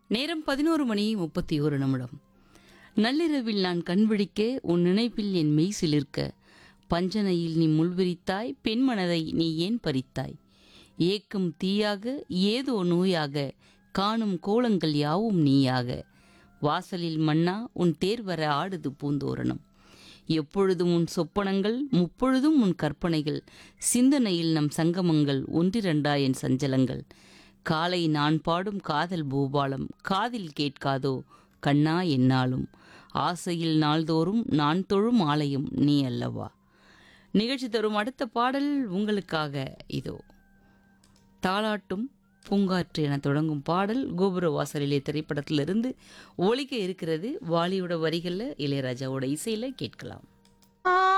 நேரம் பதினோரு மணி முப்பத்தி ஒரு நிமிடம் நள்ளிரவில் நான் கண்விழிக்க உன் நினைப்பில் என் மெய் சிலிர்க்க பஞ்சனையில் நீ முள்விரித்தாய் பெண் மனதை நீ ஏன் பறித்தாய் ஏக்கம் தீயாக ஏதோ நோயாக காணும் கோலங்கள் யாவும் நீயாக வாசலில் மன்னா உன் தேர் வர ஆடுது பூந்தோரணம் எப்பொழுதும் உன் சொப்பனங்கள் முப்பொழுதும் உன் கற்பனைகள் சிந்தனையில் நம் சங்கமங்கள் ஒன்றிரண்டா என் சஞ்சலங்கள் காலை நான் பாடும் காதல் பூபாலம் காதில் கேட்காதோ கண்ணா என்னாலும் ஆசையில் நாள்தோறும் நான் தொழும் ஆலயம் நீ அல்லவா நிகழ்ச்சி தரும் அடுத்த பாடல் உங்களுக்காக இதோ தாளாட்டும் பூங்காற்று என தொடங்கும் பாடல் கோபுர வாசலிலே திரைப்படத்திலிருந்து ஒலிக்க இருக்கிறது வாலியோட வரிகளில் இளையராஜாவோட இசையில் கேட்கலாம் ஆ